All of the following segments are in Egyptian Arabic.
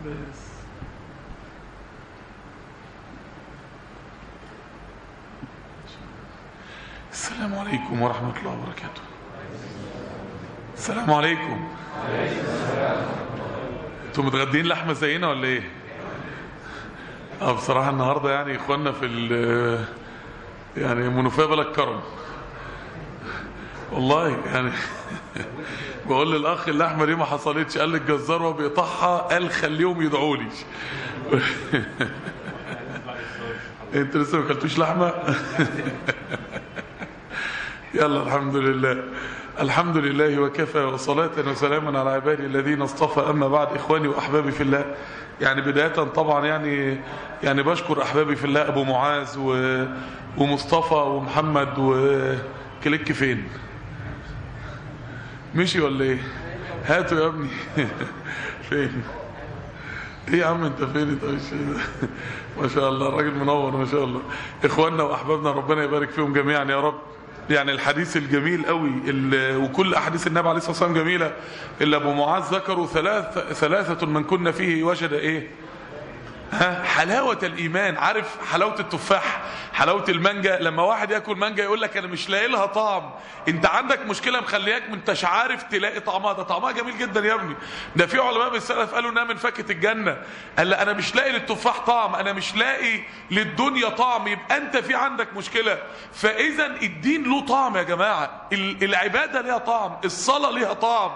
بس السلام عليكم ورحمة الله وبركاته السلام عليكم انتوا متغدين لحمة زينا ولا ايه اه بصراحة النهاردة يعني اخواننا في ال يعني منوفية بلد كرم والله يعني بقول للاخ اللحمة دي ما حصلتش قال لي الجزار وهو بيقطعها قال خليهم يدعوا لي انت لسه ما اكلتوش لحمة يلا الحمد لله الحمد لله وكفى وصلاة وسلاما على عبادي الذين اصطفى أما بعد إخواني وأحبابي في الله يعني بداية طبعا يعني يعني بشكر أحبابي في الله أبو معاذ و ومصطفى ومحمد وكليك فين مشي ولا ايه هاتوا يا ابني فين ايه يا عم انت فين انت مش ما شاء الله الراجل منور ما شاء الله اخواننا واحبابنا ربنا يبارك فيهم جميعا يا رب يعني الحديث الجميل قوي وكل احاديث النبي عليه الصلاه والسلام جميله الا ابو معاذ ذكروا ثلاث ثلاثه من كنا فيه وجد ايه ها حلاوة الإيمان عارف حلاوة التفاح حلاوة المانجا لما واحد ياكل مانجا يقول لك أنا مش لاقي لها طعم أنت عندك مشكلة مخلياك ما انتش عارف تلاقي طعمها ده طعمها جميل جدا يا ابني ده في علماء من السلف قالوا إنها من فاكهة الجنة قال لا أنا مش لاقي للتفاح طعم أنا مش لاقي للدنيا طعم يبقى أنت في عندك مشكلة فإذا الدين له طعم يا جماعة العبادة ليها طعم الصلاة ليها طعم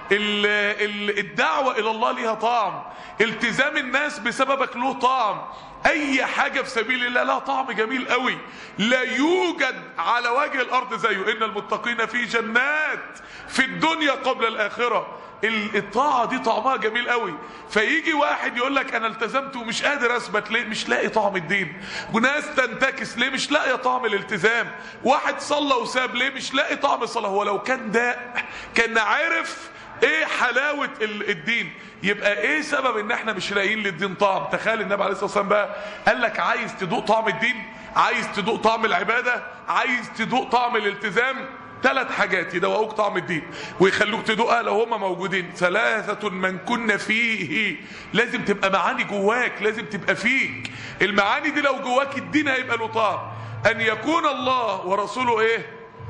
الدعوة إلى الله ليها طعم التزام الناس بسببك له طعم أي حاجة في سبيل الله لها طعم جميل قوي لا يوجد على وجه الأرض زيه إن المتقين في جنات في الدنيا قبل الآخرة الطاعة دي طعمها جميل قوي فيجي واحد يقول لك انا التزمت ومش قادر اثبت ليه مش لاقي طعم الدين وناس تنتكس ليه مش لاقي طعم الالتزام واحد صلى وساب ليه مش لاقي طعم الصلاة هو لو كان داء كان عارف ايه حلاوة الدين يبقى ايه سبب ان احنا مش لاقيين للدين طعم تخيل النبي عليه الصلاة والسلام بقى قال لك عايز تدوق طعم الدين عايز تدوق طعم العبادة عايز تدوق طعم الالتزام ثلاث حاجات يدوقوك طعم الدين ويخلوك تدوقها لو هم موجودين ثلاثة من كنا فيه لازم تبقى معاني جواك لازم تبقى فيك المعاني دي لو جواك الدين هيبقى له طعم ان يكون الله ورسوله ايه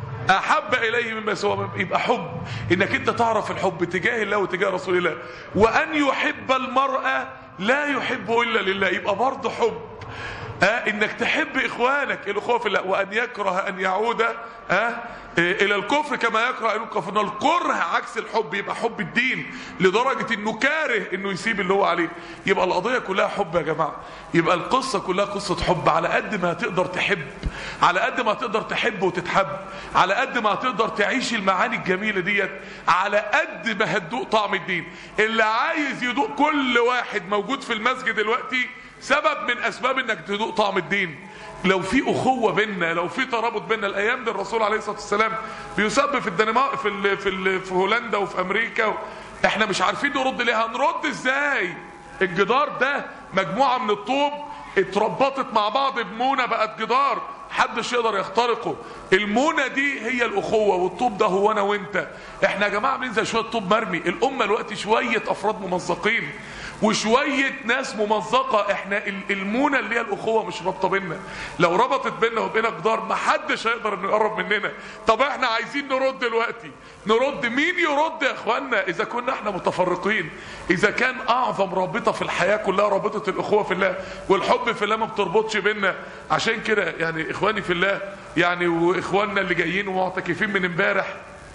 احب اليه مما سوى يبقى حب انك انت تعرف الحب تجاه الله وتجاه رسول الله وان يحب المرأة لا يحبه الا لله يبقى برضه حب آه انك تحب اخوانك الاخوه في الله وان يكره ان يعود آه الى الكفر كما يكره ان يلقى في النار الكره عكس الحب يبقى حب الدين لدرجه انه كاره انه يسيب اللي هو عليه يبقى القضيه كلها حب يا جماعه يبقى القصه كلها قصه حب على قد ما تقدر تحب على قد ما تقدر تحب وتتحب على قد ما تقدر تعيش المعاني الجميله ديت على قد ما هتدوق طعم الدين اللي عايز يدوق كل واحد موجود في المسجد دلوقتي سبب من اسباب انك تدوق طعم الدين لو في اخوه بينا لو في ترابط بينا الايام دي الرسول عليه الصلاه والسلام بيسب في الدنمارك في ال في ال في هولندا وفي امريكا و... احنا مش عارفين نرد ليه هنرد ازاي الجدار ده مجموعه من الطوب اتربطت مع بعض بمونه بقت جدار محدش يقدر يخترقه المونه دي هي الاخوه والطوب ده هو انا وانت احنا يا جماعه عاملين زي شويه طوب مرمي الامه دلوقتي شويه افراد ممزقين وشوية ناس ممزقة احنا المونة اللي هي الاخوة مش رابطة بينا لو ربطت بينا وبينا جدار محدش هيقدر انه يقرب مننا طب احنا عايزين نرد دلوقتي نرد مين يرد يا اخوانا اذا كنا احنا متفرقين اذا كان اعظم رابطة في الحياة كلها رابطة الاخوة في الله والحب في الله ما بتربطش بينا عشان كده يعني اخواني في الله يعني واخواننا اللي جايين ومعتكفين من امبارح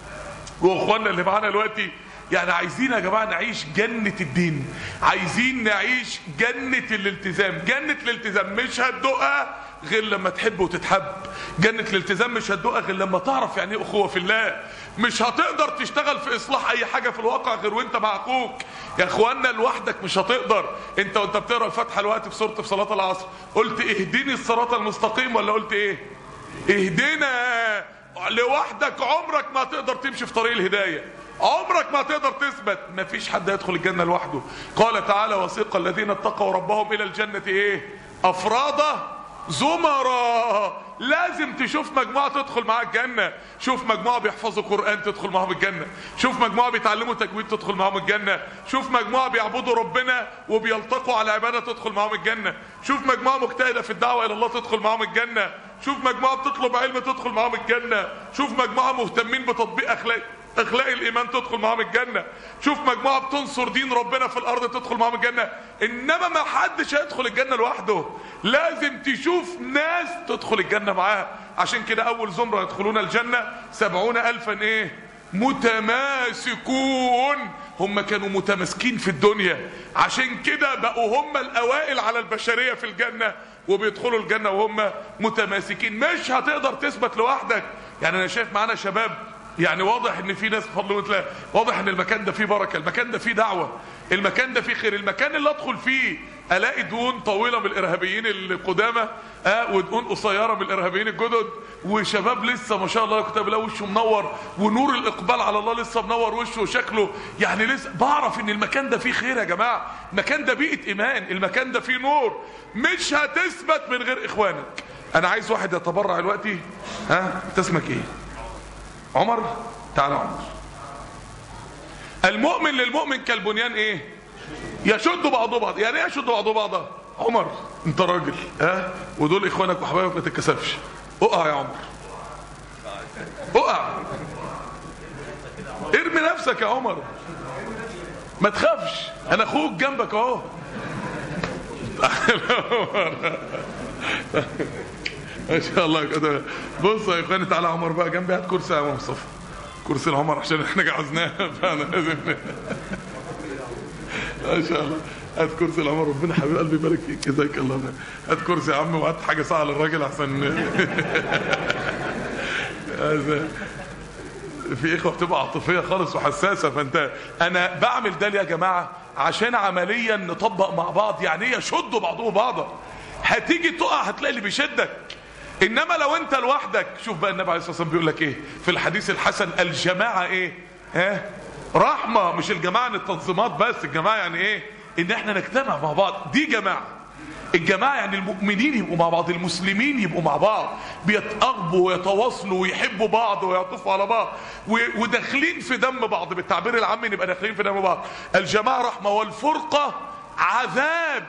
واخواننا اللي معانا دلوقتي يعني عايزين يا جماعة نعيش جنة الدين عايزين نعيش جنة الالتزام جنة الالتزام مش هتدوقها غير لما تحب وتتحب جنة الالتزام مش هتدوقها غير لما تعرف يعني ايه اخوة في الله مش هتقدر تشتغل في اصلاح اي حاجة في الواقع غير وانت مع اخوك يا اخوانا لوحدك مش هتقدر انت وانت بتقرا الفاتحة الوقت في سورة في صلاة العصر قلت اهدني الصراط المستقيم ولا قلت ايه اهدنا لوحدك عمرك ما تقدر تمشي في طريق الهدايه عمرك ما تقدر تثبت ما فيش حد يدخل الجنة لوحده قال تعالى وسيق الذين اتقوا ربهم إلى الجنة إيه أفرادا زمرا لازم تشوف مجموعة تدخل معاها الجنة شوف مجموعة بيحفظوا قرآن تدخل معاهم الجنة شوف مجموعة بيتعلموا تجويد تدخل معاهم الجنة شوف مجموعة بيعبدوا ربنا وبيلتقوا على عبادة تدخل معاهم الجنة شوف مجموعة مجتهدة في الدعوة إلى الله تدخل معاهم الجنة شوف مجموعة بتطلب علم تدخل معاهم الجنة شوف مجموعة مهتمين بتطبيق أخلاق اخلاق الايمان تدخل معاهم الجنه شوف مجموعه بتنصر دين ربنا في الارض تدخل معاهم الجنه انما ما حدش هيدخل الجنه لوحده لازم تشوف ناس تدخل الجنه معاها عشان كده اول زمره يدخلون الجنه سبعون الفا ايه متماسكون هم كانوا متماسكين في الدنيا عشان كده بقوا هم الاوائل على البشريه في الجنه وبيدخلوا الجنه وهم متماسكين مش هتقدر تثبت لوحدك يعني انا شايف معانا شباب يعني واضح ان في ناس بفضل الله واضح ان المكان ده فيه بركه المكان ده فيه دعوه المكان ده فيه خير المكان اللي ادخل فيه الاقي دهون طويله من الارهابيين القدامى اه ودهون قصيره من الارهابيين الجدد وشباب لسه ما شاء الله كتاب الله وشه منور ونور الاقبال على الله لسه منور وشه وشكله يعني لسه بعرف ان المكان ده فيه خير يا جماعه المكان ده بيئه ايمان المكان ده فيه نور مش هتثبت من غير اخوانك انا عايز واحد يتبرع دلوقتي ها انت اسمك ايه عمر تعالى عمر المؤمن للمؤمن كالبنيان ايه يشد بعضه بعض يعني ايه يشد بعضه بعضا عمر انت راجل ها ودول اخوانك وحبايبك ما تتكسفش اقع يا عمر اقع ارمي نفسك يا عمر ما تخافش انا اخوك جنبك اهو ما شاء الله كده بص يا اخواني تعالى عمر بقى جنبي هات كرسي يا عم مصطفى كرسي العمر عشان احنا جعزناه فانا لازم ما شاء الله هات كرسي العمر ربنا حبيب قلبي يبارك فيك جزاك الله خير هات كرسي يا عم وهات حاجه ساعه للراجل احسن في اخوه بتبقى عاطفيه خالص وحساسه فانت انا بعمل ده ليه يا جماعه عشان عمليا نطبق مع بعض يعني ايه يشدوا بعضهم بعضا هتيجي تقع هتلاقي اللي بيشدك انما لو انت لوحدك شوف بقى النبي عليه الصلاه والسلام بيقول لك ايه في الحديث الحسن الجماعه ايه ها رحمه مش الجماعه عن التنظيمات بس الجماعه يعني ايه ان احنا نجتمع مع بعض دي جماعه الجماعة يعني المؤمنين يبقوا مع بعض المسلمين يبقوا مع بعض بيتأغبوا ويتواصلوا ويحبوا بعض ويعطفوا على بعض وداخلين في دم بعض بالتعبير العام نبقى داخلين في دم بعض الجماعة رحمة والفرقة عذاب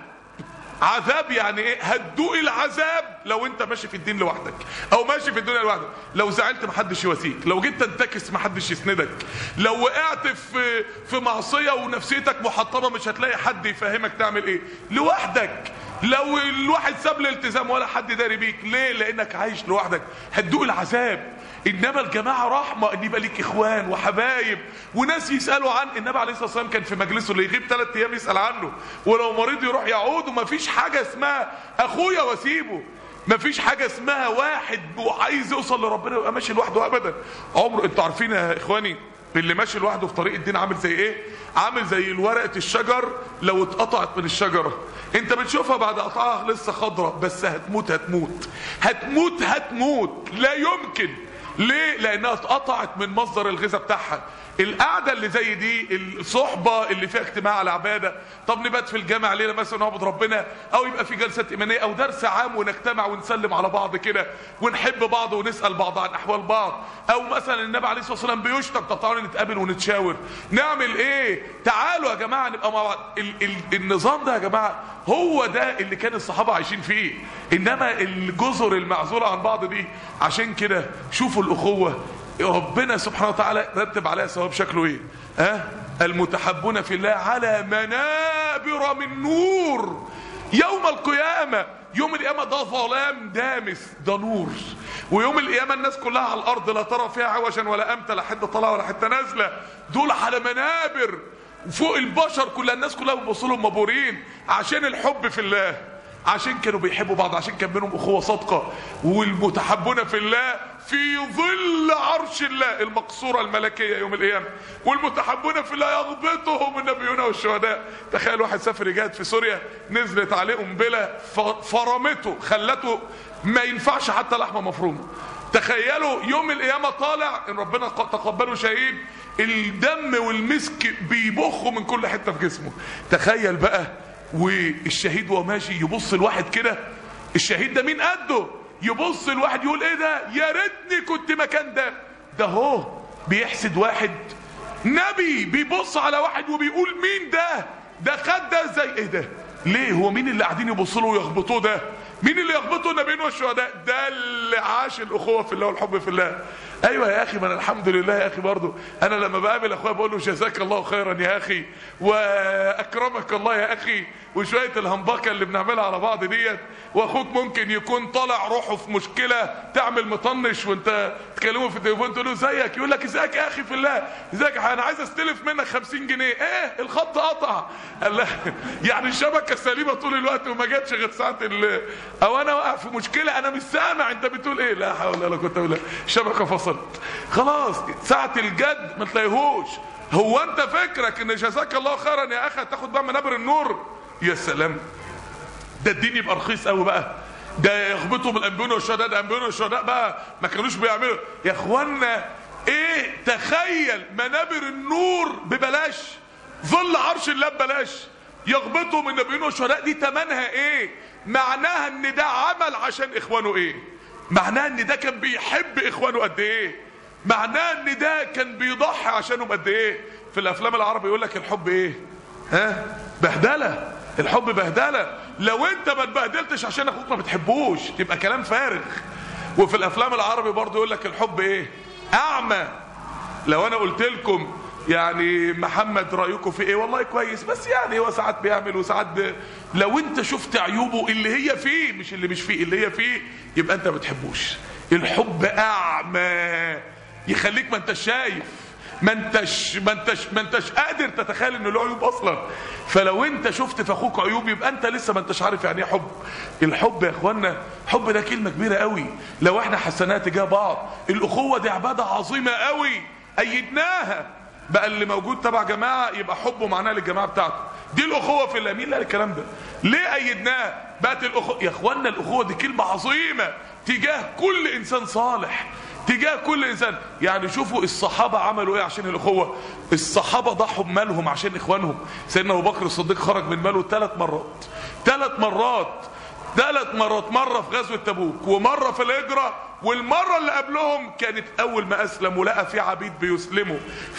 عذاب يعني ايه هتدوق العذاب لو انت ماشي في الدين لوحدك او ماشي في الدنيا لوحدك لو زعلت محدش يواسيك لو جيت تنتكس محدش يسندك لو وقعت في في معصيه ونفسيتك محطمه مش هتلاقي حد يفهمك تعمل ايه لوحدك لو الواحد ساب الالتزام ولا حد داري بيك ليه لانك عايش لوحدك هتدوق العذاب انما الجماعه رحمه ان يبقى ليك اخوان وحبايب وناس يسالوا عن النبي عليه الصلاه والسلام كان في مجلسه اللي يغيب ثلاث ايام يسال عنه ولو مريض يروح يعود ومفيش حاجه اسمها اخويا واسيبه مفيش حاجه اسمها واحد عايز يوصل لربنا ويبقى ماشي لوحده ابدا عمر انتوا عارفين يا اخواني اللي ماشي لوحده في طريق الدين عامل زي ايه عامل زي ورقه الشجر لو اتقطعت من الشجره انت بتشوفها بعد قطعها لسه خضره بس هتموت هتموت هتموت هتموت لا يمكن ليه لانها اتقطعت من مصدر الغذاء بتاعها القعده اللي زي دي الصحبه اللي فيها اجتماع على عباده طب نبات في الجامع ليله مثلا نعبد ربنا او يبقى في جلسه ايمانيه او درس عام ونجتمع ونسلم على بعض كده ونحب بعض ونسال بعض عن احوال بعض او مثلا النبي عليه الصلاه والسلام بيشتم طب تعالوا نتقابل ونتشاور نعمل ايه تعالوا يا جماعه نبقى مع بعض ال ال النظام ده يا جماعه هو ده اللي كان الصحابه عايشين فيه انما الجزر المعزوله عن بعض دي عشان كده شوفوا الاخوه ربنا سبحانه وتعالى رتب عليها ثواب شكله ايه ها أه؟ المتحبون في الله على منابر من نور يوم القيامة يوم القيامة ده ظلام دامس ده نور ويوم القيامة الناس كلها على الأرض لا ترى فيها عوجا ولا أمتا لا حتة طالعة ولا حتة نازلة دول على منابر فوق البشر كلها الناس كلها بتبص لهم مبورين عشان الحب في الله عشان كانوا بيحبوا بعض عشان كان بينهم اخوه صادقه والمتحبون في الله في ظل عرش الله المقصوره الملكيه يوم القيامه والمتحبون في الله يغبطهم النبيون والشهداء تخيل واحد سافر يجاهد في سوريا نزلت عليه قنبله فرمته خلته ما ينفعش حتى لحمه مفرومه تخيلوا يوم القيامه طالع ان ربنا تقبله شهيد الدم والمسك بيبخوا من كل حته في جسمه تخيل بقى والشهيد وهو ماشي يبص الواحد كده الشهيد ده مين قده يبص الواحد يقول ايه ده يا ريتني كنت مكان ده ده هو بيحسد واحد نبي بيبص على واحد وبيقول مين ده ده خد ده ازاي ايه ده ليه هو مين اللي قاعدين يبصوا له ويخبطوه ده مين اللي يخبطوا النبيين والشهداء ده اللي عاش الاخوه في الله والحب في الله ايوه يا اخي ما انا الحمد لله يا اخي برضه انا لما بقابل اخويا بقول له جزاك الله خيرا يا اخي واكرمك الله يا اخي وشويه الهمبكه اللي بنعملها على بعض ديت واخوك ممكن يكون طالع روحه في مشكله تعمل مطنش وانت تكلمه في التليفون تقول له ازيك يقول لك ازيك يا اخي في الله ازيك انا عايز استلف منك 50 جنيه ايه الخط قطع قال لا يعني الشبكه سليمه طول الوقت وما جاتش غير ساعه ال... او انا واقع في مشكله انا مش سامع انت بتقول ايه لا حول ولا قوه الا بالله الشبكه فصلت خلاص ساعه الجد ما تلاقيهوش هو انت فكرك ان جزاك الله خيرا يا اخي هتاخد بقى منابر النور يا سلام ده الدين يبقى رخيص قوي بقى ده يخبطوا بالانبيون والشهداء ده انبيون والشهداء بقى ما كانوش بيعملوا يا اخوانا ايه تخيل منابر النور ببلاش ظل عرش الله ببلاش يغبطوا من النبيين والشهداء دي تمنها ايه معناها ان ده عمل عشان اخوانه ايه معناها ان ده كان بيحب اخوانه قد ايه معناه ان ده كان بيضحي عشانهم قد ايه في الافلام العربي يقول لك الحب ايه ها بهدله الحب بهدله لو انت ما اتبهدلتش عشان اخوك ما بتحبوش يبقى كلام فارغ وفي الافلام العربي برضه يقول لك الحب ايه اعمى لو انا قلت لكم يعني محمد رايكم في ايه والله كويس بس يعني هو ساعات بيعمل وساعات ب... لو انت شفت عيوبه اللي هي فيه مش اللي مش فيه اللي هي فيه يبقى انت ما بتحبوش الحب اعمى يخليك ما انتش شايف ما انتش ما انتش ما انتش قادر تتخيل ان له عيوب اصلا فلو انت شفت في اخوك عيوب يبقى انت لسه ما انتش عارف يعني ايه حب الحب يا اخوانا حب ده كلمه كبيره قوي لو احنا حسناها تجاه بعض الاخوه دي عباده عظيمه قوي ايدناها بقى اللي موجود تبع جماعه يبقى حبه معناه للجماعه بتاعته دي الاخوه في الله مين اللي قال الكلام ده ليه ايدناها بقت الاخوه يا اخوانا الاخوه دي كلمه عظيمه تجاه كل انسان صالح تجاه كل انسان يعني شوفوا الصحابه عملوا ايه عشان الاخوه الصحابه ضحوا بمالهم عشان اخوانهم سيدنا ابو بكر الصديق خرج من ماله ثلاث مرات ثلاث مرات ثلاث مرات مره في غزوه تبوك ومره في الهجره والمره اللي قبلهم كانت اول ما اسلم ولقى في عبيد بيسلموا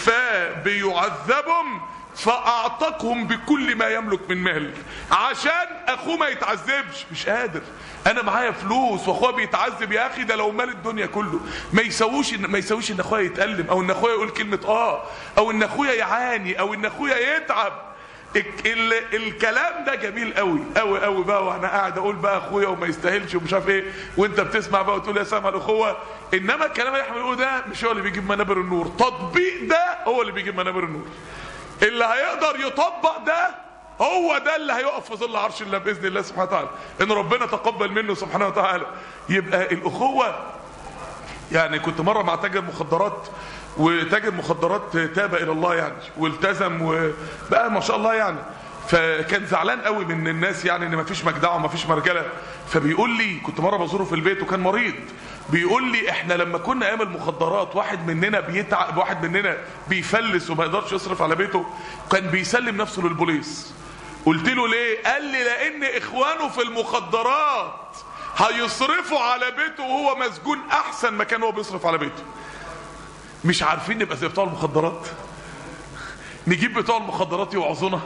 فبيعذبهم فاعتقهم بكل ما يملك من مال عشان اخوه ما يتعذبش مش قادر انا معايا فلوس واخويا بيتعذب يا اخي ده لو مال الدنيا كله ما يسويش ما يسويش ان اخويا يتالم او ان اخويا يقول كلمه اه او ان اخويا يعاني او ان اخويا يتعب ال ال الكلام ده جميل قوي قوي قوي بقى وانا قاعد اقول بقى اخويا وما يستاهلش ومش عارف ايه وانت بتسمع بقى وتقول يا سامع الاخوه انما الكلام اللي احنا بنقوله ده مش هو اللي بيجيب منابر النور تطبيق ده هو اللي بيجيب منابر النور اللي هيقدر يطبق ده هو ده اللي هيقف في ظل عرش الله باذن الله سبحانه وتعالى ان ربنا تقبل منه سبحانه وتعالى يبقى الاخوه يعني كنت مره مع تاجر مخدرات وتاجر مخدرات تاب الى الله يعني والتزم وبقى ما شاء الله يعني فكان زعلان قوي من الناس يعني ان مفيش مجدعه ومفيش مرجله فبيقول لي كنت مره بزوره في البيت وكان مريض بيقول لي احنا لما كنا ايام المخدرات واحد مننا بيتعب واحد مننا بيفلس وما يقدرش يصرف على بيته كان بيسلم نفسه للبوليس قلت له ليه قال لي لان اخوانه في المخدرات هيصرفوا على بيته وهو مسجون احسن ما كان هو بيصرف على بيته مش عارفين نبقى زي بتوع المخدرات نجيب بتوع المخدرات يوعظونا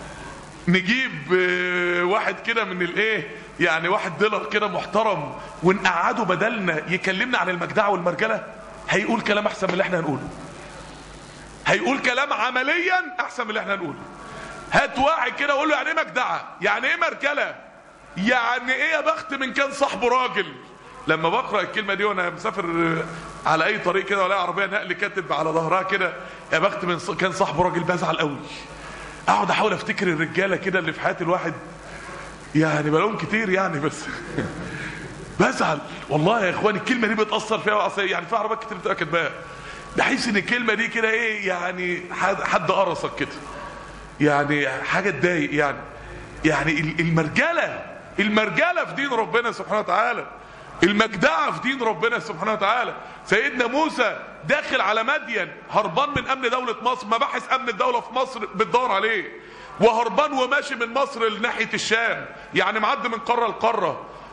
نجيب واحد كده من الايه يعني واحد ديلر كده محترم ونقعده بدلنا يكلمنا عن المجدعه والمرجله هيقول كلام احسن من اللي احنا هنقوله هيقول كلام عمليا احسن من اللي احنا هنقوله هات واحد كده وقول له يعني ايه مجدعه يعني ايه مرجله يعني ايه يا بخت من كان صاحبه راجل لما بقرا الكلمه دي وانا مسافر على اي طريق كده ولا عربيه نقل كاتب على ظهرها كده يا بخت من كان صاحبه راجل بزعل قوي اقعد احاول افتكر الرجاله كده اللي في حياه الواحد يعني بلاقيهم كتير يعني بس بزعل والله يا اخواني الكلمه دي بتاثر فيها يعني في عربيات كتير بتبقى كاتباها بحس ان الكلمه دي كده ايه يعني حد قرصك كده يعني حاجه تضايق يعني يعني المرجله المرجله في دين ربنا سبحانه وتعالى المجدعه في دين ربنا سبحانه وتعالى سيدنا موسى داخل على مدين هربان من امن دوله مصر مباحث امن الدوله في مصر بتدور عليه وهربان وماشي من مصر لناحيه الشام يعني معدي من قاره لقاره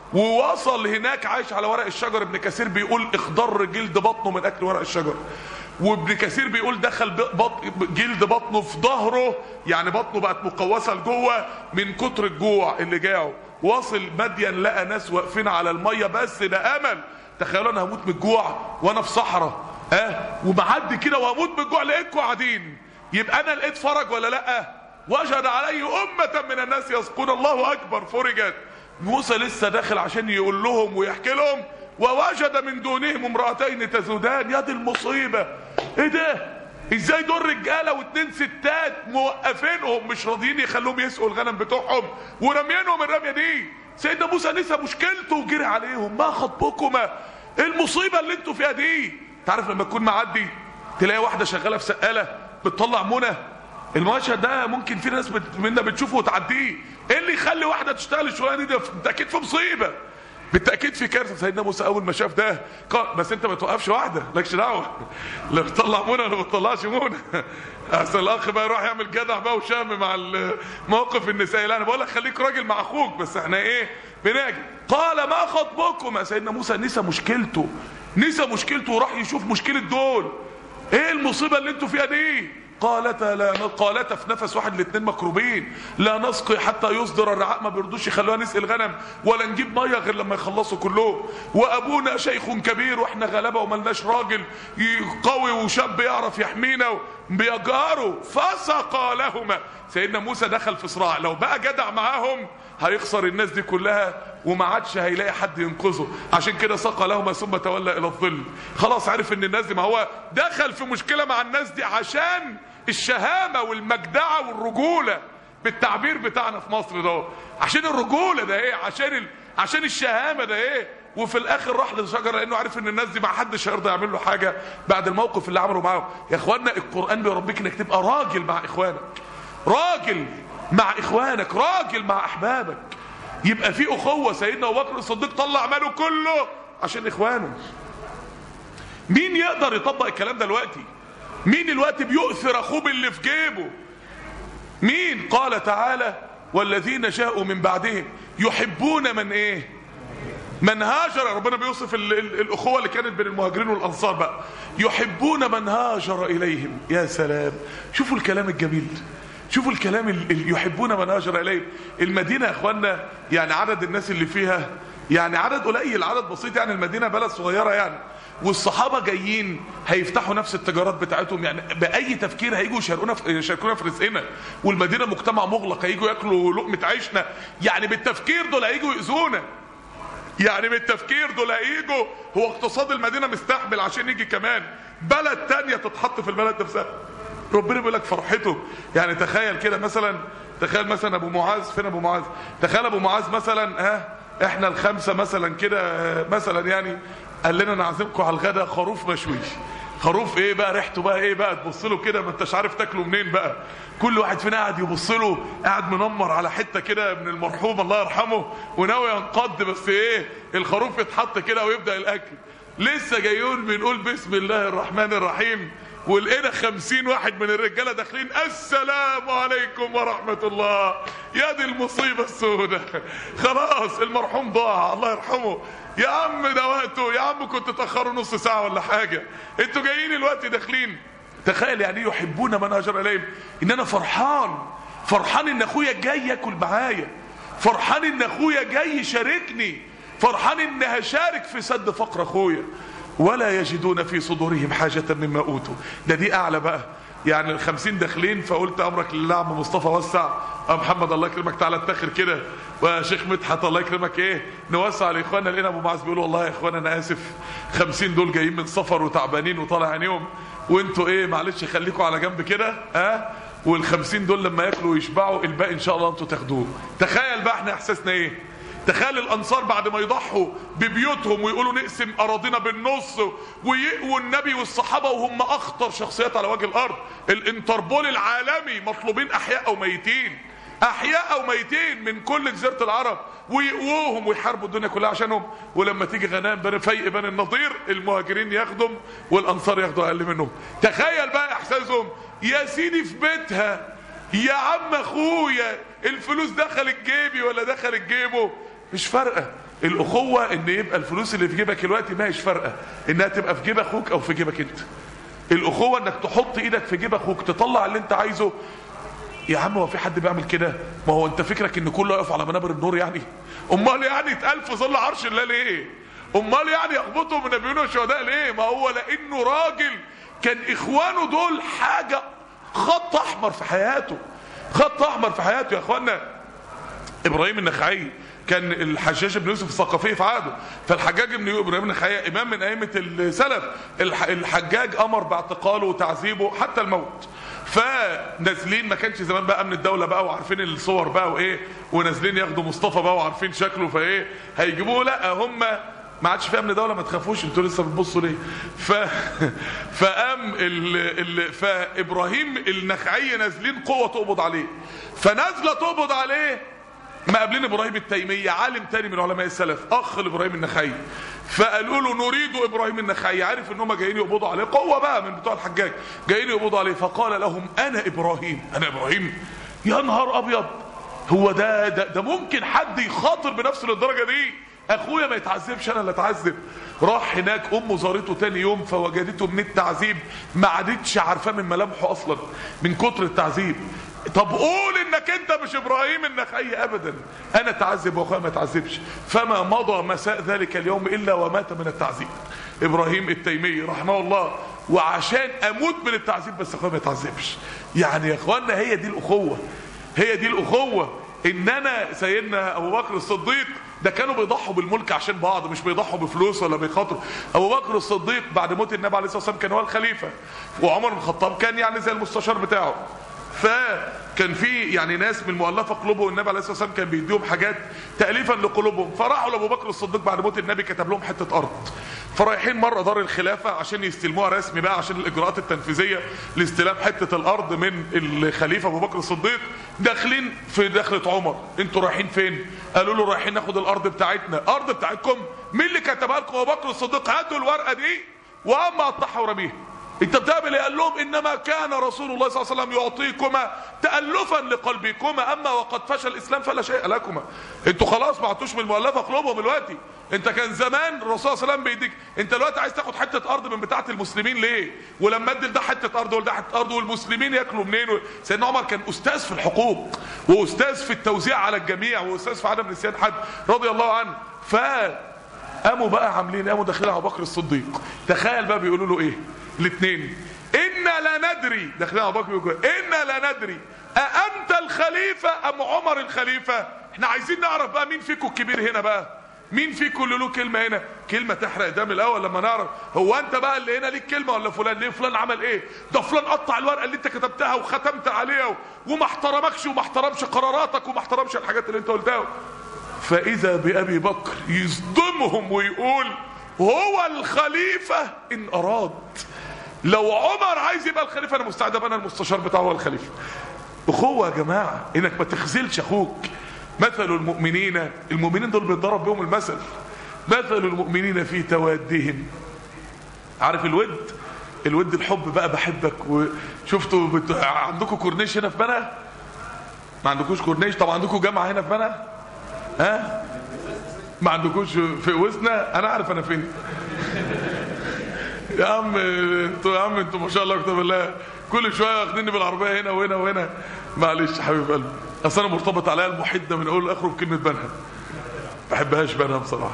ووصل هناك عايش على ورق الشجر ابن كثير بيقول اخضر جلد بطنه من اكل ورق الشجر وابن كثير بيقول دخل بط... جلد بطنه في ظهره يعني بطنه بقت مقوسه لجوه من كتر الجوع اللي جاعه واصل مدين لقى ناس واقفين على الميه بس ده امل تخيلوا انا هموت من الجوع وانا في صحراء اه ومعدي كده وهموت من الجوع لقيتكم قاعدين يبقى انا لقيت فرج ولا لا وجد عليه امه من الناس يسقون الله اكبر فرجت موسى لسه داخل عشان يقول لهم ويحكي لهم ووجد من دونهم امرأتين تذودان يا دي المصيبة ايه ده ازاي دول رجالة واتنين ستات موقفينهم مش راضيين يخلوهم يسقوا الغنم بتوعهم ورميانهم الرمية دي سيدنا موسى نسى مشكلته وجري عليهم ما خطبكما ايه المصيبة اللي انتوا فيها دي تعرف لما تكون معدي تلاقي واحدة شغالة في سقالة بتطلع منى المشهد ده ممكن في ناس بت... منا بتشوفه وتعديه ايه اللي يخلي واحده تشتغل الشغلانه دي انت اكيد في مصيبه بالتاكيد في كارثه سيدنا موسى اول ما شاف ده قال بس انت ما توقفش واحده مالكش دعوه لا بتطلع منى ولا ما بتطلعش منى اصل الاخ بقى يروح يعمل جدع بقى وشام مع الموقف النسائي لا انا بقول لك خليك راجل مع اخوك بس احنا ايه بناجي قال ما خطبكم سيدنا موسى نسى مشكلته نسى مشكلته وراح يشوف مشكله دول ايه المصيبه اللي انتوا فيها دي قالتا لا قالتا في نفس واحد الاثنين مكروبين لا نسقي حتى يصدر الرعاء ما بيرضوش يخلوها نسقي الغنم ولا نجيب ميه غير لما يخلصوا كلهم وابونا شيخ كبير واحنا غلابه وملناش راجل قوي وشاب يعرف يحمينا بيجاروا فسقى لهما سيدنا موسى دخل في صراع لو بقى جدع معاهم هيخسر الناس دي كلها وما عادش هيلاقي حد ينقذه عشان كده سقى لهما ثم تولى الى الظل خلاص عرف ان الناس دي ما هو دخل في مشكله مع الناس دي عشان الشهامه والمجدعه والرجوله بالتعبير بتاعنا في مصر ده عشان الرجوله ده ايه عشان ال... عشان الشهامه ده ايه وفي الاخر راح للشجره لانه عارف ان الناس دي ما حدش هيرضى يعمل له حاجه بعد الموقف اللي عمله معاهم يا اخوانا القران بيربيك انك تبقى راجل مع اخوانك راجل مع اخوانك راجل مع احبابك يبقى في اخوه سيدنا ابو بكر الصديق طلع ماله كله عشان اخوانه مين يقدر يطبق الكلام ده دلوقتي مين الوقت بيؤثر اخوه باللي في جيبه مين قال تعالى والذين جاءوا من بعدهم يحبون من ايه من هاجر ربنا بيوصف ال ال الاخوه اللي كانت بين المهاجرين والانصار بقى يحبون من هاجر اليهم يا سلام شوفوا الكلام الجميل شوفوا الكلام اللي يحبون من هاجر اليهم المدينه يا اخوانا يعني عدد الناس اللي فيها يعني عدد قليل عدد بسيط يعني المدينه بلد صغيره يعني والصحابه جايين هيفتحوا نفس التجارات بتاعتهم يعني باي تفكير هيجوا يشاركونا في يشاركونا في رزقنا والمدينه مجتمع مغلق هيجوا ياكلوا لقمه عيشنا يعني بالتفكير دول هيجوا يؤذونا يعني بالتفكير دول هيجوا هو اقتصاد المدينه مستحمل عشان يجي كمان بلد تانية تتحط في البلد نفسها ربنا بيقول لك فرحته يعني تخيل كده مثلا تخيل مثلا ابو معاذ فين ابو معاذ تخيل ابو معاذ مثلا ها احنا الخمسه مثلا كده مثلا يعني قال لنا نعزمكم على الغدا خروف مشوي خروف ايه بقى ريحته بقى ايه بقى تبص له كده ما انتش عارف تاكله منين بقى كل واحد فينا قاعد يبص له قاعد منمر على حته كده من المرحوم الله يرحمه وناوي ينقض بس ايه الخروف يتحط كده ويبدا الاكل لسه جايون بنقول بسم الله الرحمن الرحيم ولقينا خمسين واحد من الرجالة داخلين السلام عليكم ورحمة الله يا دي المصيبة السوداء خلاص المرحوم ضاع الله يرحمه يا عم ده وقته يا عم كنت تأخروا نص ساعة ولا حاجة انتوا جايين الوقت داخلين تخيل يعني يحبون من هاجر اليهم ان انا فرحان فرحان ان اخويا جاي ياكل معايا فرحان ان اخويا جاي يشاركني فرحان ان هشارك في سد فقر اخويا ولا يجدون في صدورهم حاجة مما أوتوا ده دي أعلى بقى يعني الخمسين داخلين فقلت أمرك لله عم مصطفى وسع أه محمد الله يكرمك تعالى اتخر كده وشيخ مدحت الله يكرمك ايه نوسع لاخواننا لقينا ابو معاذ بيقول والله يا اخوانا انا اسف خمسين دول جايين من سفر وتعبانين وطالع عينيهم وانتوا ايه معلش خليكم على جنب كده ها أه؟ والخمسين دول لما ياكلوا ويشبعوا الباقي ان شاء الله انتوا تاخدوه تخيل بقى احنا احساسنا ايه تخيل الانصار بعد ما يضحوا ببيوتهم ويقولوا نقسم اراضينا بالنص ويقووا النبي والصحابه وهم اخطر شخصيات على وجه الارض الانتربول العالمي مطلوبين احياء او ميتين احياء او ميتين من كل جزيره العرب ويقووهم ويحاربوا الدنيا كلها عشانهم ولما تيجي غنام بني فيء بني النضير المهاجرين ياخدهم والانصار ياخدوا اقل منهم تخيل بقى احساسهم يا سيدي في بيتها يا عم اخويا الفلوس دخلت جيبي ولا دخلت جيبه مش فارقه الاخوه ان يبقى الفلوس اللي في جيبك دلوقتي ما هيش فارقه انها تبقى في جيب اخوك او في جيبك انت الاخوه انك تحط ايدك في جيب اخوك تطلع اللي انت عايزه يا عم هو في حد بيعمل كده ما هو انت فكرك ان كله يقف على منابر النور يعني امال يعني اتقال في ظل عرش الله ليه امال يعني يخبطوا من النبيين والشهداء ليه ما هو لانه راجل كان اخوانه دول حاجه خط احمر في حياته خط احمر في حياته يا اخوانا ابراهيم النخعي كان الحجاج بن يوسف الثقفي في عهده فالحجاج بن ابراهيم النخعي امام من ائمه السلف الح- الحجاج امر باعتقاله وتعذيبه حتى الموت فنازلين ما كانش زمان بقى امن الدوله بقى وعارفين الصور بقى وايه ونازلين ياخدوا مصطفى بقى وعارفين شكله فايه هيجيبوه لا هم ما عادش في امن دوله ما تخافوش انتوا لسه بتبصوا ليه ف فقام ال... ال... فابراهيم النخعي نازلين قوه تقبض عليه فنازله تقبض عليه مقابلين ابراهيم التيميه عالم تاني من علماء السلف اخ لابراهيم النخعي فقالوا له نريد ابراهيم النخعي عارف ان هم جايين يقبضوا عليه قوه بقى من بتوع الحجاج جايين يقبضوا عليه فقال لهم انا ابراهيم انا ابراهيم يا نهار ابيض هو ده ده, ده ممكن حد يخاطر بنفسه للدرجه دي اخويا ما يتعذبش انا اللي اتعذب راح هناك امه زارته تاني يوم فوجدته من التعذيب ما عادتش عارفاه من ملامحه اصلا من كتر التعذيب طب قول انك انت مش ابراهيم النخعي ابدا انا اتعذب واخويا ما اتعذبش فما مضى مساء ذلك اليوم الا ومات من التعذيب ابراهيم التيمي رحمه الله وعشان اموت من التعذيب بس اخويا ما يتعذبش يعني يا اخوانا هي دي الاخوه هي دي الاخوه ان انا سيدنا ابو بكر الصديق ده كانوا بيضحوا بالملك عشان بعض مش بيضحوا بفلوس ولا بيخاطروا ابو بكر الصديق بعد موت النبي عليه الصلاه والسلام كان هو الخليفه وعمر بن الخطاب كان يعني زي المستشار بتاعه فكان في يعني ناس من مؤلفه قلوبهم النبي عليه الصلاه والسلام كان بيديهم حاجات تاليفا لقلوبهم فراحوا لابو بكر الصديق بعد موت النبي كتب لهم حته ارض فرايحين مره دار الخلافه عشان يستلموها رسمي بقى عشان الاجراءات التنفيذيه لاستلام حته الارض من الخليفه ابو بكر الصديق داخلين في دخله عمر انتوا رايحين فين قالوا له رايحين ناخد الارض بتاعتنا ارض بتاعتكم مين اللي كتبها لكم ابو بكر الصديق هاتوا الورقه دي واما قطعها ورميها انت بتقابل قال لهم انما كان رسول الله صلى الله عليه وسلم يعطيكما تالفا لقلبكما اما وقد فشل الاسلام فلا شيء لكما انتوا خلاص ما عدتوش من المؤلفه قلوبهم دلوقتي انت كان زمان الرسول صلى الله عليه وسلم بيديك انت دلوقتي عايز تاخد حته ارض من بتاعه المسلمين ليه ولما ادي ده حته ارض وده حته ارض والمسلمين ياكلوا منين سيدنا عمر كان استاذ في الحقوق واستاذ في التوزيع على الجميع واستاذ في عدم نسيان حد رضي الله عنه ف قاموا بقى عاملين قاموا داخلين ابو بكر الصديق تخيل بقى بيقولوا له ايه الاثنين إنا لا ندري داخلين ابو بكر بيقول إنا لا ندري أأنت الخليفة أم عمر الخليفة احنا عايزين نعرف بقى مين فيكم الكبير هنا بقى مين فيكم اللي له كلمة هنا كلمة تحرق دم الأول لما نعرف هو أنت بقى اللي هنا ليك كلمة ولا فلان ليه فلان عمل إيه ده فلان قطع الورقة اللي أنت كتبتها وختمت عليها وما احترمكش وما احترمش قراراتك وما احترمش الحاجات اللي أنت قلتها فإذا بأبي بكر يصدمهم ويقول هو الخليفة إن أراد لو عمر عايز يبقى الخليفة أنا مستعد أبقى أنا المستشار بتاعه هو الخليفة أخوة يا جماعة إنك ما تخذلش أخوك مثل المؤمنين المؤمنين دول بيتضرب بهم المثل مثل المؤمنين في توادهم عارف الود الود الحب بقى بحبك وشفتوا بت... عندكم كورنيش هنا في بنا ما عندكوش كورنيش طب عندكم جامعة هنا في بنا ها ما عندكوش في وسنا انا عارف انا فين يا عم انتوا يا عم انتوا ما شاء الله كتاب الله كل شويه واخديني بالعربيه هنا وهنا وهنا معلش يا حبيب قلبي اصل انا مرتبط عليا المحده من اول لاخره بكلمه بنها ما بحبهاش بنها بصراحه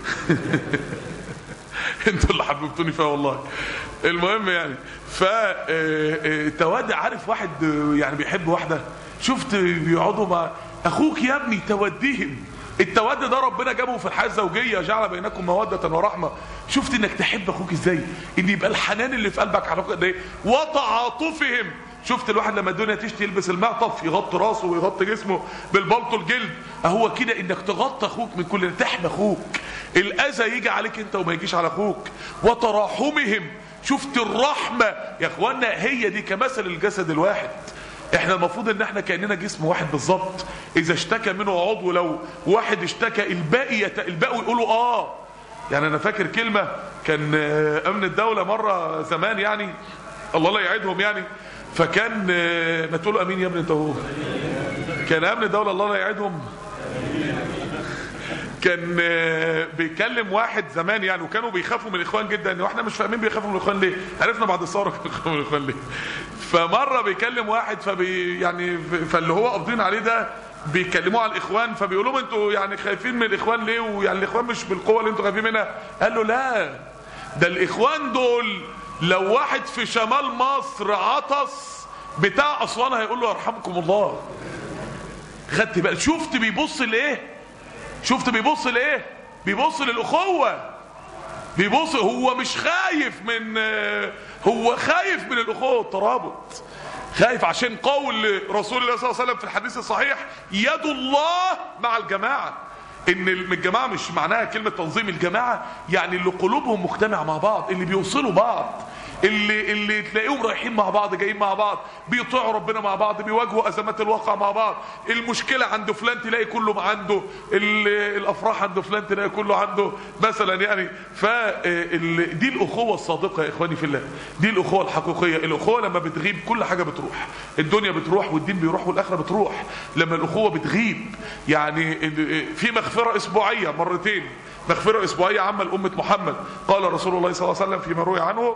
انتوا اللي حببتوني فيها والله المهم يعني ف توادع عارف واحد يعني بيحب واحده شفت بيقعدوا مع اخوك يا ابني توديهم التود ده ربنا جابه في الحياه الزوجيه جعل بينكم موده ورحمه شفت انك تحب اخوك ازاي ان يبقى الحنان اللي في قلبك على اخوك ده وتعاطفهم شفت الواحد لما الدنيا تشتي يلبس المعطف يغطي راسه ويغطي جسمه بالبلطو الجلد اهو كده انك تغطي اخوك من كل تحمي اخوك الاذى يجي عليك انت وما يجيش على اخوك وتراحمهم شفت الرحمه يا اخوانا هي دي كمثل الجسد الواحد احنا المفروض ان احنا كاننا جسم واحد بالظبط اذا اشتكى منه عضو لو واحد اشتكى الباقي يت... الباقي يقولوا اه يعني انا فاكر كلمه كان امن الدوله مره زمان يعني الله لا يعيدهم يعني فكان ما تقولوا امين يا ابني انت هو كان امن الدوله الله لا يعيدهم كان آه، بيكلم واحد زمان يعني وكانوا بيخافوا من الاخوان جدا واحنا مش فاهمين بيخافوا من الاخوان ليه عرفنا بعد الثوره كانوا بيخافوا من الاخوان ليه فمره بيكلم واحد فبي يعني فاللي هو قابضين عليه ده بيكلموه على الاخوان فبيقولوا لهم انتوا يعني خايفين من الاخوان ليه ويعني الاخوان مش بالقوه اللي انتوا خايفين منها قال له لا ده الاخوان دول لو واحد في شمال مصر عطس بتاع اسوان هيقول له يرحمكم الله خدت بقى شفت بيبص لايه شفت بيبص لايه بيبص للاخوه بيبص هو مش خايف من هو خايف من الاخوه والترابط خايف عشان قول رسول الله صلى الله عليه وسلم في الحديث الصحيح يد الله مع الجماعه ان الجماعه مش معناها كلمه تنظيم الجماعه يعني اللي قلوبهم مجتمعه مع بعض اللي بيوصلوا بعض اللي اللي تلاقيهم رايحين مع بعض جايين مع بعض بيطيعوا ربنا مع بعض بيواجهوا ازمات الواقع مع بعض المشكله عند فلان تلاقي كله عنده ال- الافراح عند فلان تلاقي كله عنده مثلا يعني ف ال- دي الاخوه الصادقه يا اخواني في الله دي الاخوه الحقيقيه الاخوه لما بتغيب كل حاجه بتروح الدنيا بتروح والدين بيروح والاخره بتروح لما الاخوه بتغيب يعني ال- في مغفره اسبوعيه مرتين مغفره اسبوعيه عامه لامه محمد قال رسول الله صلى الله عليه وسلم فيما روي عنه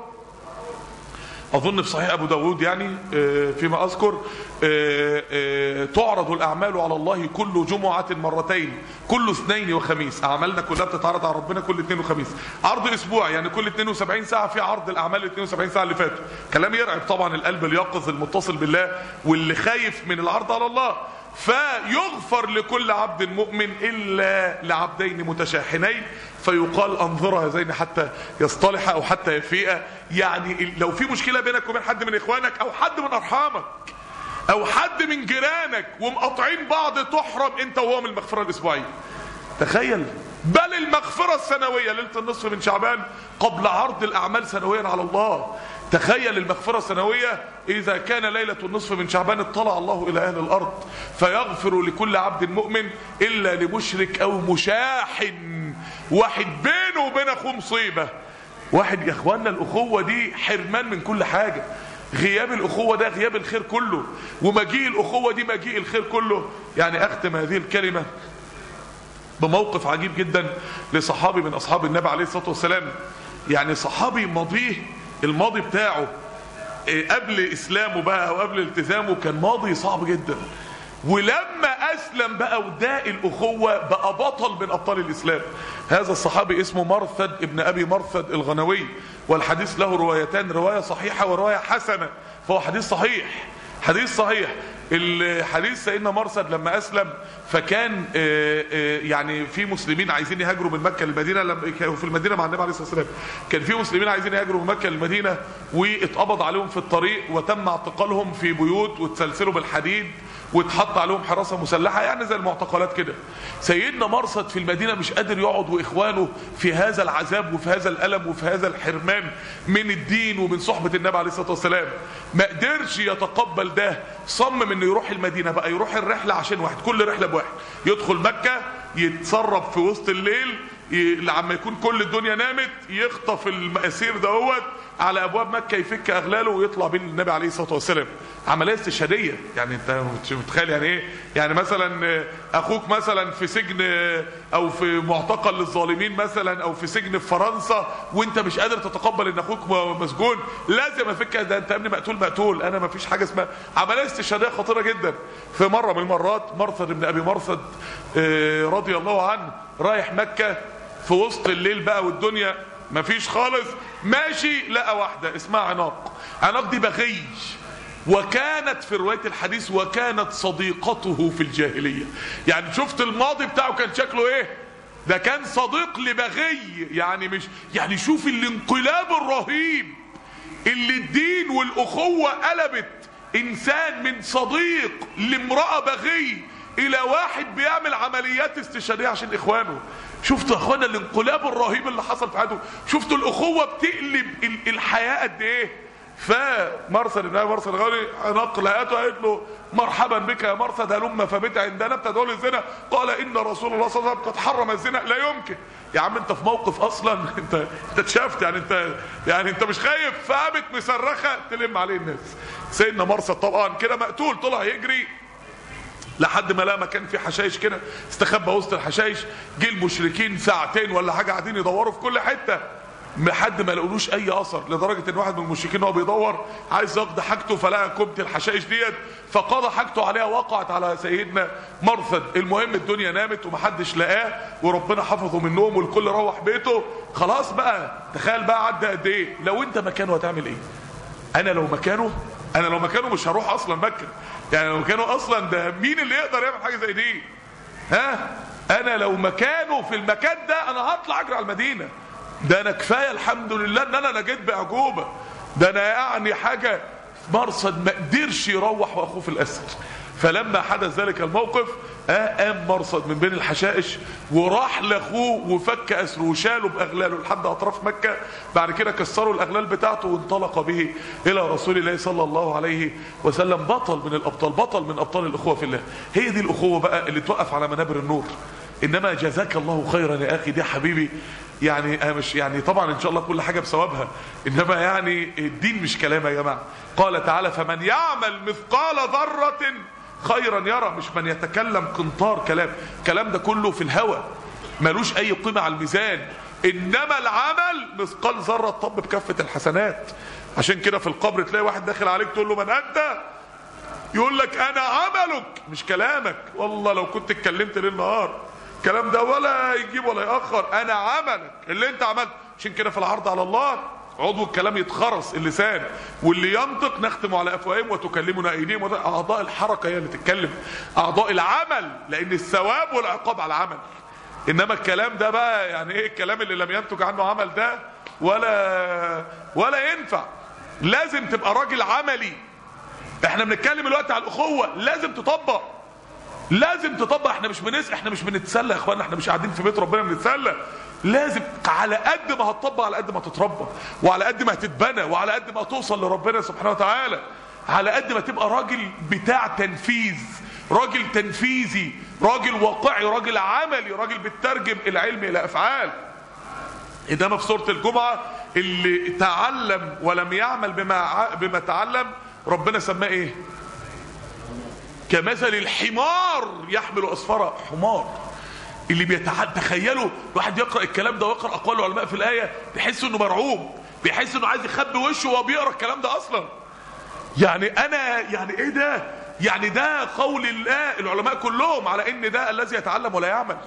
أظن في صحيح أبو داود يعني آه، فيما أذكر آه، آه، تعرض الأعمال على الله كل جمعة مرتين كل اثنين وخميس أعمالنا كلها بتتعرض على ربنا كل اثنين وخميس عرض أسبوع يعني كل 72 ساعة في عرض الأعمال ال 72 ساعة اللي فاتوا كلام يرعب طبعا القلب اليقظ المتصل بالله واللي خايف من العرض على الله فيغفر لكل عبد مؤمن إلا لعبدين متشاحنين فيقال انظر هذين حتى يصطلح او حتى يفيء يعني لو في مشكله بينك وبين حد من اخوانك او حد من ارحامك او حد من جيرانك ومقاطعين بعض تحرم انت وهو من المغفره الاسبوعيه تخيل بل المغفرة السنوية ليلة النصف من شعبان قبل عرض الأعمال سنويا على الله تخيل المغفرة السنوية إذا كان ليلة النصف من شعبان اطلع الله إلى أهل الأرض فيغفر لكل عبد مؤمن إلا لمشرك أو مشاحن واحد بينه وبين أخوه مصيبة واحد يا إخواننا الأخوة دي حرمان من كل حاجة غياب الأخوة ده غياب الخير كله ومجيء الأخوة دي مجيء الخير كله يعني أختم هذه الكلمة بموقف عجيب جدا لصحابي من اصحاب النبي عليه الصلاه والسلام يعني صحابي ماضيه الماضي بتاعه إيه، قبل اسلامه بقى او قبل التزامه كان ماضي صعب جدا ولما اسلم بقى وداء الاخوه بقى بطل من ابطال الاسلام هذا الصحابي اسمه مرثد ابن ابي مرثد الغنوي والحديث له روايتان روايه صحيحه وروايه حسنه فهو حديث صحيح حديث صحيح الحديث سيدنا مرثد لما اسلم فكان آه، آه، يعني في مسلمين عايزين يهاجروا من مكه للمدينه لما كانوا في المدينه مع النبي عليه الصلاه والسلام كان في مسلمين عايزين يهاجروا من مكه للمدينه واتقبض عليهم في الطريق وتم اعتقالهم في بيوت وتسلسلوا بالحديد واتحط عليهم حراسه مسلحه يعني زي المعتقلات كده سيدنا مرصد في المدينه مش قادر يقعد واخوانه في هذا العذاب وفي هذا الالم وفي هذا الحرمان من الدين ومن صحبه النبي عليه الصلاه والسلام ما قدرش يتقبل ده صمم انه يروح المدينه بقى يروح الرحله عشان واحد كل رحله بواحد يدخل مكه يتسرب في وسط الليل ي- لما يكون كل الدنيا نامت يخطف المأسير دهوت على ابواب مكه يفك اغلاله ويطلع بين النبي عليه الصلاه والسلام عمليه استشهاديه يعني انت مش متخيل يعني ايه يعني مثلا آه، اخوك مثلا في سجن آه، او في معتقل للظالمين مثلا او في سجن في فرنسا وانت مش قادر تتقبل ان اخوك م- مسجون لازم افك ده انت ابني مقتول مقتول انا ما فيش حاجه اسمها عمليه استشهاديه خطيره جدا في مره من المرات مرثد بن ابي مرثد آه، رضي الله عنه رايح مكه في وسط الليل بقى والدنيا مفيش خالص ماشي لقى واحدة اسمها عناق عناق دي بغي وكانت في رواية الحديث وكانت صديقته في الجاهلية يعني شفت الماضي بتاعه كان شكله ايه ده كان صديق لبغي يعني مش يعني شوف الانقلاب الرهيب اللي الدين والاخوة قلبت انسان من صديق لامرأة بغي الى واحد بيعمل عمليات استشهادية عشان اخوانه شفتوا يا اخوانا الانقلاب الرهيب اللي حصل في حياته شفتوا الاخوة بتقلب ال- الحياة قد ايه فمرثد ابن ابي مرثد الغالي نقل هاته قالت له مرحبا بك يا مرثد هلم فبت عندنا بتدعو للزنا قال ان رسول الله صلى الله عليه وسلم قد حرم الزنا لا يمكن يا عم انت في موقف اصلا انت انت اتشافت يعني انت يعني انت مش خايف فقامت مصرخه تلم عليه الناس سيدنا مرثد طبعا كده مقتول طلع يجري لحد ما لقى مكان فيه حشايش كده استخبى وسط الحشايش جه المشركين ساعتين ولا حاجه قاعدين يدوروا في كل حته لحد ما لقولوش اي اثر لدرجه ان واحد من المشركين وهو بيدور عايز يقضي حاجته فلقى كوبه الحشائش ديت فقضى حاجته عليها وقعت على سيدنا مرثد المهم الدنيا نامت ومحدش لقاه وربنا حفظه من النوم والكل روح بيته خلاص بقى تخيل بقى عدى قد ايه لو انت مكانه هتعمل ايه انا لو مكانه انا لو مكانه مش هروح اصلا مكه يعني لو مكانه اصلا ده مين اللي يقدر يعمل حاجه زي دي ها انا لو مكانه في المكان ده انا هطلع اجري على المدينه ده انا كفايه الحمد لله ان انا نجيت باعجوبه ده انا يعني حاجه مرصد ما قدرش يروح واخوه في الاسر فلما حدث ذلك الموقف آه قام مرصد من بين الحشائش وراح لاخوه وفك اسره وشاله باغلاله لحد اطراف مكه بعد كده كسروا الاغلال بتاعته وانطلق به الى رسول الله صلى الله عليه وسلم بطل من الابطال بطل من ابطال الاخوه في الله هي دي الاخوه بقى اللي توقف على منابر النور انما جزاك الله خيرا يا اخي دي حبيبي يعني أنا مش يعني طبعا ان شاء الله كل حاجه بثوابها انما يعني الدين مش كلام يا جماعه قال تعالى فمن يعمل مثقال ذره خيرا يرى مش من يتكلم قنطار كلام الكلام ده كله في الهوى ملوش اي قيمه على الميزان انما العمل مثقال ذره طب بكفه الحسنات عشان كده في القبر تلاقي واحد داخل عليك تقول له من انت يقول لك انا عملك مش كلامك والله لو كنت اتكلمت ليل نهار الكلام ده ولا يجيب ولا يأخر انا عملك اللي انت عملت عشان كده في العرض على الله عضو الكلام يتخرس اللسان واللي ينطق نختم على افواههم وتكلمنا ايديهم وده اعضاء الحركه هي اللي تتكلم اعضاء العمل لان الثواب والعقاب على العمل انما الكلام ده بقى يعني ايه الكلام اللي لم ينتج عنه عمل ده ولا ولا ينفع لازم تبقى راجل عملي احنا بنتكلم الوقت على الاخوه لازم تطبق لازم تطبق احنا مش بنس احنا مش بنتسلى يا اخوانا احنا مش قاعدين في بيت ربنا بنتسلى لازم على قد ما هتطبق على قد ما تتربى وعلى قد ما هتتبنى وعلى قد ما توصل لربنا سبحانه وتعالى على قد ما تبقى راجل بتاع تنفيذ راجل تنفيذي راجل واقعي راجل عملي راجل بتترجم العلم الى افعال انما في سوره الجمعه اللي تعلم ولم يعمل بما بما تعلم ربنا سماه ايه كمثل الحمار يحمل اسفارا حمار اللي بيتحد تخيلوا الواحد يقرا الكلام ده ويقرا اقوال العلماء في الايه بيحس انه مرعوب بيحس انه عايز يخبي وشه وهو بيقرا الكلام ده اصلا يعني انا يعني ايه ده يعني ده قول الله العلماء كلهم على ان ده الذي يتعلم ولا يعمل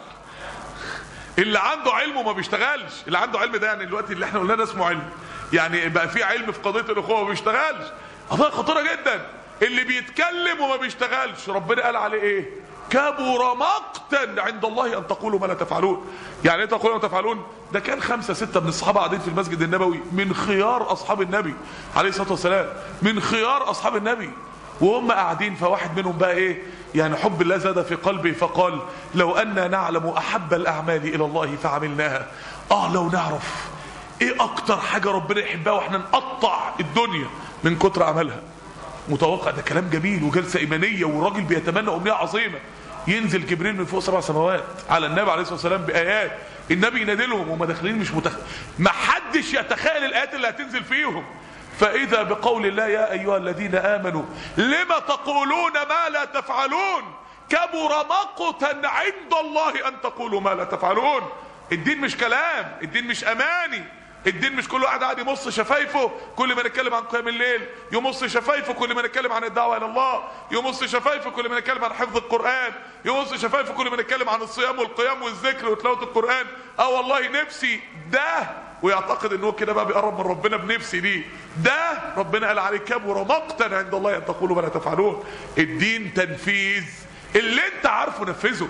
اللي عنده علم وما بيشتغلش اللي عنده علم ده يعني الوقت اللي احنا قلنا ده اسمه علم يعني بقى في علم في قضيه الاخوه وما بيشتغلش قضيه خطيره جدا اللي بيتكلم وما بيشتغلش ربنا قال عليه ايه كبر مقتا عند الله ان تقولوا ما لا تفعلون يعني ايه تقولوا ما تفعلون ده كان خمسة ستة من الصحابة قاعدين في المسجد النبوي من خيار اصحاب النبي عليه الصلاة والسلام من خيار اصحاب النبي وهم قاعدين فواحد منهم بقى ايه يعني حب الله زاد في قلبي فقال لو أننا نعلم احب الاعمال الى الله فعملناها اه لو نعرف ايه اكتر حاجة ربنا يحبها واحنا نقطع الدنيا من كتر عملها متوقع ده كلام جميل وجلسة ايمانية وراجل بيتمنى امنية عظيمة ينزل جبريل من فوق سبع سماوات على النبي عليه الصلاه والسلام بايات النبي ينادلهم وهم داخلين مش متخ... ما حدش يتخيل الايات اللي هتنزل فيهم فاذا بقول الله يا ايها الذين امنوا لما تقولون ما لا تفعلون كبر مقتا عند الله ان تقولوا ما لا تفعلون الدين مش كلام الدين مش اماني الدين مش كل واحد قاعد يمص شفايفه كل ما نتكلم عن قيام الليل يمص شفايفه كل ما نتكلم عن الدعوه الى الله يمص شفايفه كل ما نتكلم عن حفظ القران يمص شفايفه كل ما نتكلم عن الصيام والقيام والذكر وتلاوه القران اه والله نفسي ده ويعتقد ان هو كده بقى بيقرب من ربنا بنفسي دي ده ربنا قال عليه كبر مقتا عند الله ان تقولوا ما لا تفعلون الدين تنفيذ اللي انت عارفه نفذه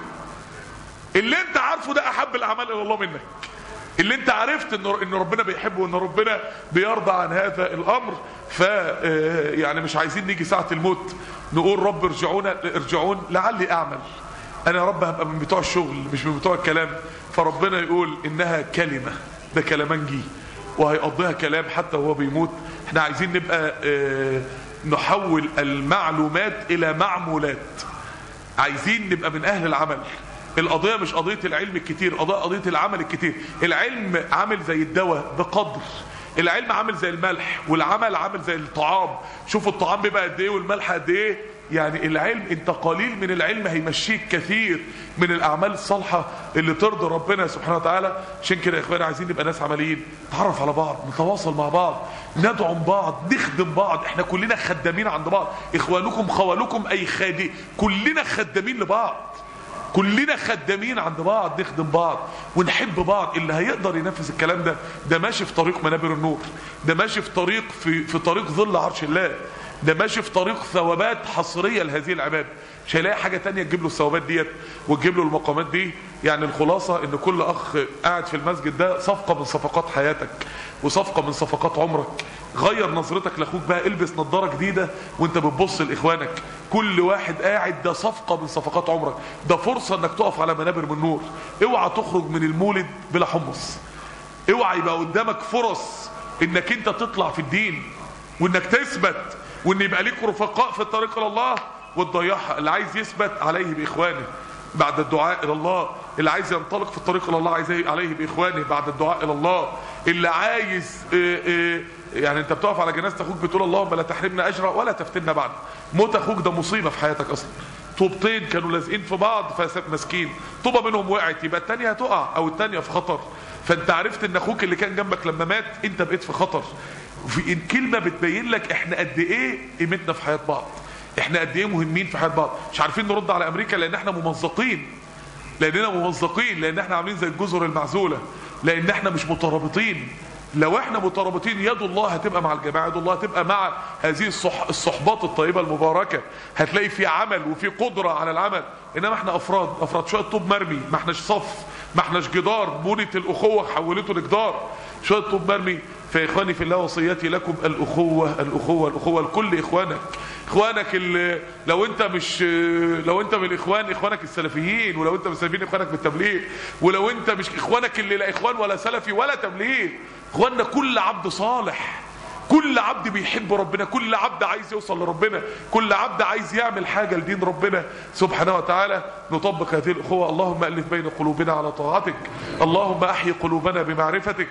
اللي انت عارفه ده احب الاعمال الى الله منك اللي انت عرفت ان ان ربنا بيحبه وان ربنا بيرضى عن هذا الامر ف يعني مش عايزين نيجي ساعه الموت نقول رب ارجعونا ارجعون لعلي اعمل انا يا رب هبقى من بتوع الشغل مش من بتوع الكلام فربنا يقول انها كلمه ده كلامنجي وهيقضيها كلام حتى وهو بيموت احنا عايزين نبقى اه نحول المعلومات الى معمولات عايزين نبقى من اهل العمل القضية مش قضية العلم الكتير قضية قضية العمل الكتير العلم عامل زي الدواء بقدر العلم عامل زي الملح والعمل عامل زي الطعام شوفوا الطعام بيبقى قد ايه والملح قد ايه يعني العلم انت قليل من العلم هيمشيك كثير من الاعمال الصالحه اللي ترضي ربنا سبحانه وتعالى عشان كده يا اخواني عايزين نبقى ناس عمليين نتعرف على بعض نتواصل مع بعض ندعم بعض نخدم بعض احنا كلنا خدامين عند بعض اخوانكم خوالكم اي خادي كلنا خدامين لبعض كلنا خدامين عند بعض نخدم بعض ونحب بعض اللي هيقدر ينفذ الكلام ده ده ماشي في طريق منابر النور ده ماشي في طريق في في طريق ظل عرش الله ده ماشي في طريق ثوابات حصريه لهذه العباده مش هيلاقي حاجه تانية تجيب له الثوابات ديت وتجيب له المقامات دي يعني الخلاصه ان كل اخ قاعد في المسجد ده صفقه من صفقات حياتك وصفقه من صفقات عمرك غير نظرتك لاخوك بقى البس نظاره جديده وانت بتبص لاخوانك كل واحد قاعد ده صفقه من صفقات عمرك ده فرصه انك تقف على منابر من نور اوعى تخرج من المولد بلا حمص اوعى يبقى قدامك فرص انك انت تطلع في الدين وانك تثبت وان يبقى ليك رفقاء في الطريق الى الله وتضيعها اللي عايز يثبت عليه باخوانه بعد الدعاء الى الله اللي عايز ينطلق في الطريق الى الله عايز عليه باخوانه بعد الدعاء الى الله اللي عايز اه اه يعني انت بتقف على جنازه اخوك بتقول اللهم لا تحرمنا اجره ولا تفتنا بعد موت اخوك ده مصيبه في حياتك اصلا طوبتين كانوا لازقين في بعض فماسكين طوبه منهم وقعت يبقى الثانيه هتقع او الثانيه في خطر فانت عرفت ان اخوك اللي كان جنبك لما مات انت بقيت في خطر في كلمه بتبين لك احنا قد ايه قيمتنا في حياه بعض احنا قد ايه مهمين في حياه بعض مش عارفين نرد على امريكا لان احنا ممزقين لاننا ممزقين لان احنا عاملين زي الجزر المعزوله لان احنا مش مترابطين لو احنا مترابطين يد الله هتبقى مع الجماعه يد الله هتبقى مع هذه الصح الصحبات الطيبه المباركه هتلاقي في عمل وفي قدره على العمل انما احنا افراد افراد شويه طوب مرمي ما احناش صف ما احناش جدار بنيه الاخوه حولته لجدار شويه طوب مرمي فيا اخواني في الله وصيتي لكم الاخوه الاخوه الاخوه لكل اخوانك اخوانك اللي لو انت مش لو انت من الاخوان اخوانك السلفيين ولو انت من السلفيين اخوانك بالتبليغ ولو انت مش اخوانك اللي لا اخوان ولا سلفي ولا تبليغ اخواننا كل عبد صالح كل عبد بيحب ربنا كل عبد عايز يوصل لربنا كل عبد عايز يعمل حاجة لدين ربنا سبحانه وتعالى نطبق هذه الأخوة اللهم ألف بين قلوبنا على طاعتك اللهم أحيي قلوبنا بمعرفتك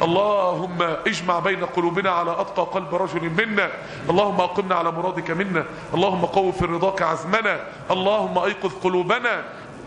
اللهم اجمع بين قلوبنا على أتقى قلب رجل منا اللهم أقمنا على مرادك منا اللهم قو في رضاك عزمنا اللهم أيقظ قلوبنا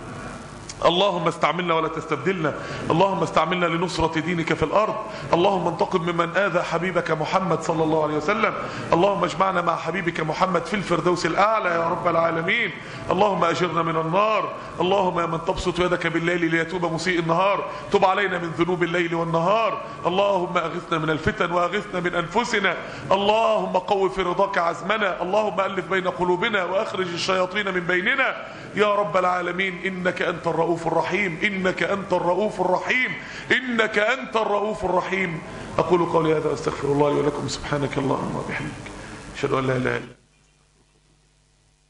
اللهم استعملنا ولا تستبدلنا اللهم استعملنا لنصرة دينك في الأرض اللهم انتقم ممن آذى حبيبك محمد صلى الله عليه وسلم اللهم اجمعنا مع حبيبك محمد في الفردوس الأعلى يا رب العالمين اللهم أجرنا من النار اللهم يا من تبسط يدك بالليل ليتوب مسيء النهار تب علينا من ذنوب الليل والنهار اللهم أغثنا من الفتن وأغثنا من أنفسنا اللهم قو في رضاك عزمنا اللهم ألف بين قلوبنا وأخرج الشياطين من بيننا يا رب العالمين إنك أنت الرؤوف الرحيم إنك أنت الرؤوف الرحيم إنك أنت الرؤوف الرحيم أقول قولي هذا أستغفر الله لي ولكم سبحانك اللهم وبحمدك أشهد أن لا إله إلا